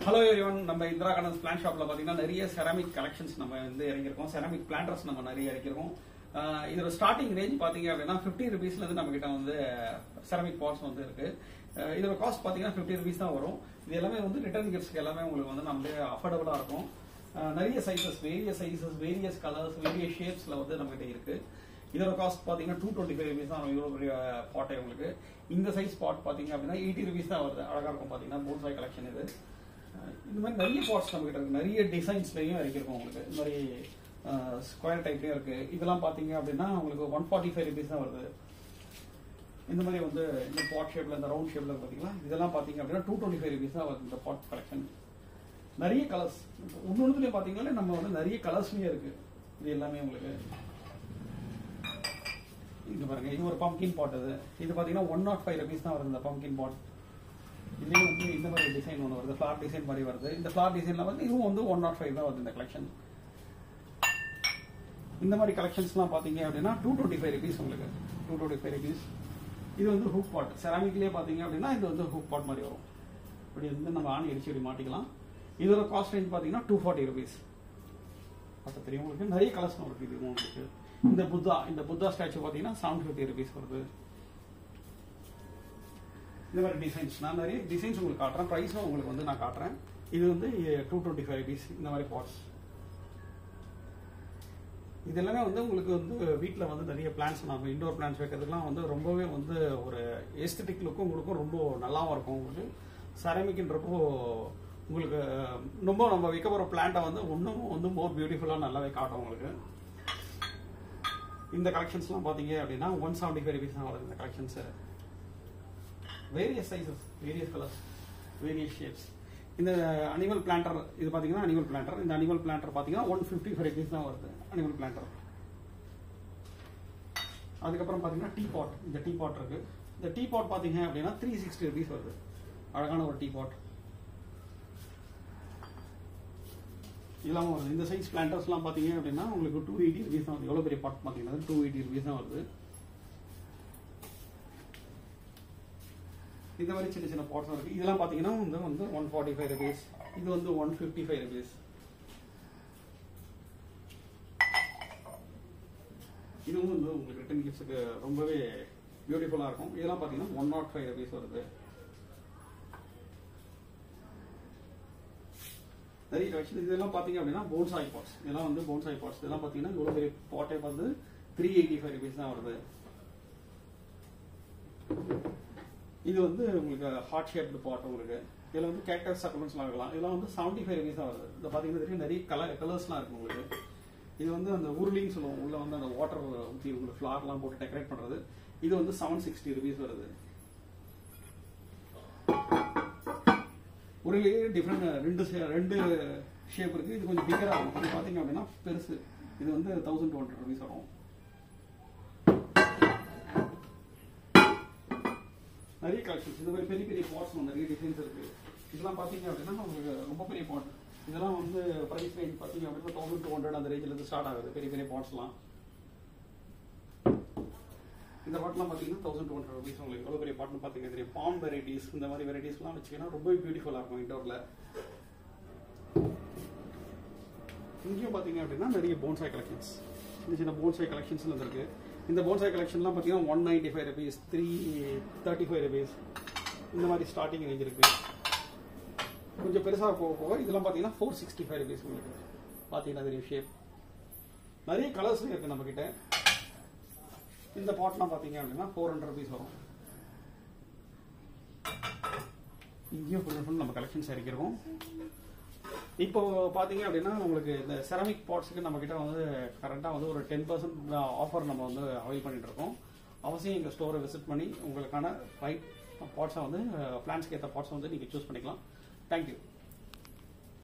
hello everyone நம்ம Indira gardens plan ஷாப்ல பாத்தீங்கன்னா நிறைய செராமிக் கலெக்ஷன்ஸ் நம்ம வந்து இறங்கியிருக்கோம் செராமிக் பிளான்டர்ஸ் நம்ம நிறைய இறக்கியிருக்கோம் ஆஹ் இதோட ஸ்டார்டிங் ரேஞ்ச் பாத்தீங்க அப்படின்னா ஃபிஃப்டி ருபீஸ்ல இருந்து நம்ம கிட்ட வந்து செராமிக் பாட்ஸ் வந்து இருக்கு ஆஹ் இதோட காஸ்ட் பாத்தீங்கன்னா ஃபிஃப்டி ருபீஸ் தான் வரும் இது எல்லாமே வந்து ரிட்டர்ன் கிஃப்ட்ஸ்க்கு எல்லாமே உங்களுக்கு வந்து நம்மளே அஃபோர்டபுளா இருக்கும் ஆஹ் நிறைய sizes various sizes various colours various ஷேப்ஸ்ல வந்து நம்ம கிட்ட இருக்கு இதோட காஸ்ட் பாத்தீங்கன்னா டூ டுவெண்ட்டி ஃபைவ் ருபீஸ் தான் இவ்வளோ பெரிய பாட்டை உங்களுக்கு இந்த சைஸ் பாட் பாத்தீங்க அப்படின்னா எயிட்டி ருபீஸ் தான் வருது அழகா இருக்கும் பாத்தீங்கன்னா போன்சாய் கலெக்ஷன் இது அஹ் இந்த மாதிரி நிறைய பாட்ஸ் நம்ம கிட்ட இருக்கு நிறைய டிசைன்ஸ்லயும் இறக்கிருக்கோம் உங்களுக்கு இந்த மாதிரி ஸ்கொயர் டைப்லயும் இருக்கு இதெல்லாம் பாத்தீங்க அப்படின்னா உங்களுக்கு ஒன் ஃபார்ட்டி ஃபைவ் ருபீஸ் தான் வருது இந்த மாதிரி வந்து இந்த பாட் ஷேப்ல இந்த ரவுண்ட் ஷேப்ல பாத்தீங்களா இதெல்லாம் பாத்தீங்க அப்படின்னா டூ டுவெண்ட்டி ஃபைவ் ருபீஸ் தான் வருது இந்த பாட் கலெக்ஷன் நிறைய கலர்ஸ் ஒன்னொன்னுலயும் பாத்தீங்கன்னா நம்ம வந்து நிறைய கலர்ஸ்லயும் இருக்கு இது எல்லாமே உங்களுக்கு இது பாருங்க இது ஒரு பம்கின் பாட் இது இது பாத்தீங்கன்னா ஒன் நாட் ஃபைவ் ருபீஸ் தான் வருது இந்த பம்கின் பாட் இதுலயும் வந்து இந்த மாதிரி டிசைன் ஒன்று வருது ஃபிளார் டிசைன் மாதிரி வருது இந்த ஃபிளார் டிசைன்ல வந்து இதுவும் வந்து ஒன் நாட் ஃபைவ் தான் வருது இந்த கலெக்ஷன் இந்த மாதிரி கலெக்ஷன்ஸ்லாம் பாத்தீங்க அப்படின்னா டூ டுவெண்ட்டி ஃபைவ் ருபீஸ் உங்களுக்கு டூ டுவெண்ட்டி ஃபைவ் ருபீஸ் இது வந்து ஹூக் பாட் செராமிக்லேயே பாத்தீங்க அப்படின்னா இது வந்து ஹூக் பாட் மாதிரி வரும் இப்படி வந்து நம்ம ஆணி அடிச்சு இப்படி மாட்டிக்கலாம் இதோட காஸ்ட் ரேஞ்ச் பாத்தீங்கன்னா டூ ஃபார்ட்டி ருபீஸ் பார்த்து தெரியும் உங்களுக்கு நிறைய கலர்ஸ் உங்களுக்கு இது உங்களுக்கு இந்த புத்தா இந்த புத்தா ஸ்டாச்சு பாத்தீங்கன்னா செவன் ஃபிஃப்டி ருபீஸ் வருது இந்த மாதிரி டிசைன்ஸ் நான் நிறைய டிசைன்ஸ் உங்களுக்கு காட்டுறேன் ப்ரைஸும் உங்களுக்கு வந்து நான் காட்டுறேன் இது வந்து டூ டுவெண்ட்டி ஃபைவ் ருபீஸ் இந்த மாதிரி பாட்ஸ் இது எல்லாமே வந்து உங்களுக்கு வந்து வீட்டில் வந்து நிறைய பிளான்ஸ் நம்ம இண்டோர் பிளான்ஸ் வைக்கிறதுக்குலாம் வந்து ரொம்பவே வந்து ஒரு எஸ்தட்டிக் லுக்கும் உங்களுக்கும் ரொம்ப நல்லாவும் இருக்கும் உங்களுக்கு செரமிக்ன்றப்போ உங்களுக்கு ரொம்ப நம்ம வைக்க போகிற பிளான்ட்டை வந்து இன்னும் வந்து மோர் பியூட்டிஃபுல்லாக நல்லாவே காட்டும் உங்களுக்கு இந்த கலெக்ஷன்ஸ்லாம் பார்த்தீங்க அப்படின்னா ஒன் செவன்ட்டி ஃபைவ் ருபீஸ் தான் வருது இந்த collections various sizes various colours various shapes இந்த அனிமல் பிளான்டர் இது பார்த்தீங்கன்னா அனிமல் பிளான்டர் இந்த அனிமல் பிளான்டர் பார்த்தீங்கன்னா ஒன் ஃபிஃப்டி ஃபைவ் ருபீஸ் தான் வருது அனிமல் பிளான்டர் அதுக்கப்புறம் பார்த்தீங்கன்னா டீ பாட் இந்த டீ பாட் இருக்கு இந்த டீ பாட் பார்த்தீங்க அப்படின்னா த்ரீ சிக்ஸ்டி ருபீஸ் வருது அழகான ஒரு டீ பாட் இல்லாமல் வருது இந்த சைஸ் பிளான்டர்ஸ்லாம் பார்த்தீங்க அப்படின்னா உங்களுக்கு டூ எயிட்டி ருபீஸ் தான் வருது எவ்வளோ பெரிய பாட் பார்த்தீங்கன்னா டூ எயிட்டி ருபீஸ் தான் வருது இந்த மாதிரி சின்ன சின்ன பாட்ஸ் இருக்கு இதெல்லாம் பாத்தீங்கன்னா வந்து வந்து ஒன் ஃபார்ட்டி ஃபைவ் ருபீஸ் இது வந்து ஒன் ஃபிஃப்டி ஃபைவ் ருபீஸ் இதுவும் வந்து உங்களுக்கு ரிட்டன் கிஃப்ட்ஸுக்கு ரொம்பவே பியூட்டிஃபுல்லா இருக்கும் இதெல்லாம் பாத்தீங்கன்னா ஒன் நாட் ஃபைவ் ருபீஸ் வருது நிறைய கலெக்ஷன் இதெல்லாம் பாத்தீங்க அப்படின்னா போன்சாய் பாட்ஸ் இதெல்லாம் வந்து போன்சாய் பாட்ஸ் இதெல்லாம் பாத்தீங்கன்னா இவ்வளவு பெரிய பாட்டே வந்து த்ரீ எயிட்டி ஃபைவ் ருபீஸ் தான் வருது இது வந்து உங்களுக்கு ஹார்ட் ஷேப்டு பாட் உங்களுக்கு இதில் வந்து கேக்டஸ் சப்ளிமெண்ட்ஸ்லாம் இருக்கலாம் இதெல்லாம் வந்து செவன்ட்டி ஃபைவ் ருபீஸ் தான் வருது இந்த பார்த்தீங்கன்னா தெரியும் நிறைய கலர் கலர்ஸ்லாம் இருக்கு உங்களுக்கு இது வந்து அந்த உருளின்னு சொல்லுவோம் உள்ள வந்து அந்த வாட்டர் ஊற்றி உங்களுக்கு ஃப்ளார்லாம் போட்டு டெக்கரேட் பண்ணுறது இது வந்து செவன் சிக்ஸ்டி ருபீஸ் வருது உருளியே டிஃப்ரெண்ட் ரெண்டு ஷே- ரெண்டு ஷேப் இருக்கு இது கொஞ்சம் பிகராக இருக்கும் இது பார்த்தீங்க அப்படின்னா பெருசு இது வந்து தௌசண்ட் டூ ஹண்ட்ரட் ருபீஸ் வரும் நிறைய கலெக்ஷன்ஸ் இந்த மாதிரி பெரிய பெரிய பாட்ஸ் நிறைய டிசைன்ஸ் இருக்கு இதெல்லாம் பாத்தீங்க அப்படின்னா உங்களுக்கு ரொம்ப பெரிய பாட் இதெல்லாம் வந்து பிரைஸ் ரேஞ்ச் பாத்தீங்க அப்படின்னா தௌசண்ட் டூ ஹண்ட்ரட் அந்த ரேஞ்சில இருந்து ஸ்டார்ட் ஆகுது பெரிய பெரிய பாட்ஸ்லாம் இந்த பாட்லாம் பாத்தீங்கன்னா தௌசண்ட் டூ ஹண்ட்ரட் ருபீஸ் உங்களுக்கு எவ்வளவு பெரிய பாட்னு பாத்தீங்க தெரியும் பாம் வெரைட்டிஸ் இந்த மாதிரி வெரைட்டிஸ்லாம் வச்சீங்கன்னா ரொம்ப பியூட்டிஃபுல்லா இருக்கும் இன்டோர்ல இங்கேயும் பாத்தீங்க அப்படின்னா நிறைய போன்சாய் கலெக்ஷன்ஸ் சின்ன சின்ன போன்சாய் கலெக்ஷன்ஸ் இருக்கு இந்த போன்சாய் கலெக்ஷன்லாம் பார்த்தீங்கன்னா one ninety five rupees three thirty five rupees இந்த மாதிரி ஸ்டார்டிங் ரேஞ்ச் இருக்கு கொஞ்சம் பெருசாக போக போக இதெல்லாம் பார்த்தீங்கன்னா ஃபோர் சிக்ஸ்டி ஃபைவ் ருபீஸ் உங்களுக்கு பார்த்தீங்கன்னா தெரியும் ஷேப் நிறைய கலர்ஸ்லையும் இருக்கு நம்ம கிட்ட இந்த பாட்லாம் பார்த்தீங்க அப்படின்னா ஃபோர் ஹண்ட்ரட் ருபீஸ் வரும் இங்கேயும் ஃபுல் ஃபுல் நம்ம கலெக்ஷன்ஸ் இறக்கிருக்கோம் இப்போ பாத்தீங்க அப்படின்னா உங்களுக்கு இந்த செராமிக் பாட்ஸுக்கு நம்ம கிட்ட வந்து கரெக்டாக வந்து ஒரு டென் பர்சன்ட் ஆஃபர் நம்ம வந்து அவைல் பண்ணிட்டு இருக்கோம் அவசியம் எங்கள் ஸ்டோரை விசிட் பண்ணி உங்களுக்கான ரைட் பாட்ஸை வந்து பிளான்ஸ்க்கு ஏற்ற பாட்ஸை வந்து நீங்கள் சூஸ் பண்ணிக்கலாம் தேங்க்யூ